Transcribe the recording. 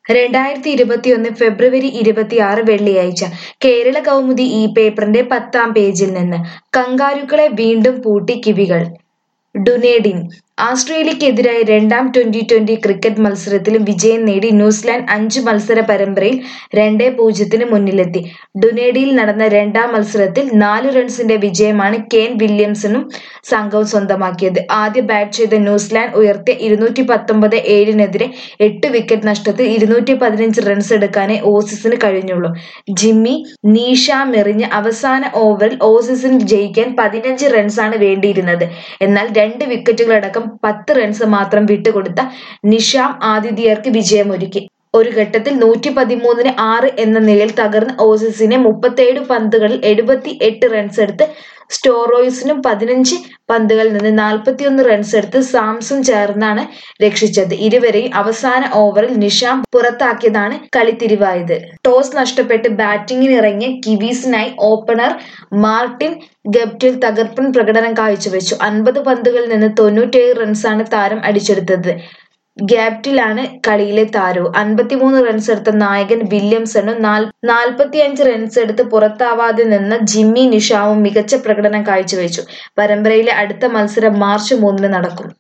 രണ്ടായിരത്തി ഇരുപത്തിയൊന്ന് ഫെബ്രുവരി ഇരുപത്തിയാറ് വെള്ളിയാഴ്ച കേരള കൗമുദി ഈ പേപ്പറിന്റെ പത്താം പേജിൽ നിന്ന് കങ്കാരുക്കളെ വീണ്ടും പൂട്ടി കിവികൾ ഡുനേഡിൻ ആസ്ട്രേലിയക്കെതിരായ രണ്ടാം ട്വന്റി ട്വന്റി ക്രിക്കറ്റ് മത്സരത്തിലും വിജയം നേടി ന്യൂസിലാൻഡ് അഞ്ച് മത്സര പരമ്പരയിൽ രണ്ടേ പൂജ്യത്തിന് മുന്നിലെത്തി ഡുനേഡിയിൽ നടന്ന രണ്ടാം മത്സരത്തിൽ നാല് റൺസിന്റെ വിജയമാണ് കെയ്ൻ വില്യംസണും സംഘവും സ്വന്തമാക്കിയത് ആദ്യ ബാറ്റ് ചെയ്ത ന്യൂസിലാൻഡ് ഉയർത്തിയ ഇരുന്നൂറ്റി പത്തൊമ്പത് ഏഴിനെതിരെ എട്ട് വിക്കറ്റ് നഷ്ടത്തിൽ ഇരുന്നൂറ്റി പതിനഞ്ച് റൺസ് എടുക്കാനേ ഓസീസിന് കഴിഞ്ഞുള്ളൂ ജിമ്മി നീഷാം എറിഞ്ഞ അവസാന ഓവറിൽ ഓസീസിന് ജയിക്കാൻ പതിനഞ്ച് റൺസാണ് വേണ്ടിയിരുന്നത് എന്നാൽ രണ്ട് വിക്കറ്റുകളടക്കം പത്ത് റൺസ് മാത്രം വിട്ടുകൊടുത്ത നിഷാം ആതിഥേയർക്ക് വിജയമൊരുക്കി ഒരു ഘട്ടത്തിൽ നൂറ്റി പതിമൂന്നിന് ആറ് എന്ന നിലയിൽ തകർന്ന ഓസീസിനെ മുപ്പത്തേഴ് പന്തുകളിൽ എഴുപത്തി എട്ട് റൺസ് എടുത്ത് സ്റ്റോറോയ്സിനും പതിനഞ്ച് പന്തുകളിൽ നിന്ന് നാൽപ്പത്തിയൊന്ന് റൺസ് എടുത്ത് സാംസും ചേർന്നാണ് രക്ഷിച്ചത് ഇരുവരെയും അവസാന ഓവറിൽ നിഷാം പുറത്താക്കിയതാണ് കളിത്തിരിവായത് ടോസ് നഷ്ടപ്പെട്ട് ബാറ്റിംഗിനിറങ്ങിയ കിവീസിനായി ഓപ്പണർ മാർട്ടിൻ ഗപ്റ്റിൽ തകർപ്പൻ പ്രകടനം കാഴ്ചവെച്ചു അൻപത് പന്തുകളിൽ നിന്ന് തൊണ്ണൂറ്റേഴ് റൺസാണ് താരം അടിച്ചെടുത്തത് ഗ്യാപ്റ്റിലാണ് കളിയിലെ താരവും അൻപത്തിമൂന്ന് റൺസ് എടുത്ത നായകൻ വില്യംസണും നാൽപ്പത്തിയഞ്ച് റൺസ് എടുത്ത് പുറത്താവാതെ നിന്ന ജിമ്മി നിഷാവും മികച്ച പ്രകടനം കാഴ്ചവെച്ചു പരമ്പരയിലെ അടുത്ത മത്സരം മാർച്ച് മൂന്നിന് നടക്കും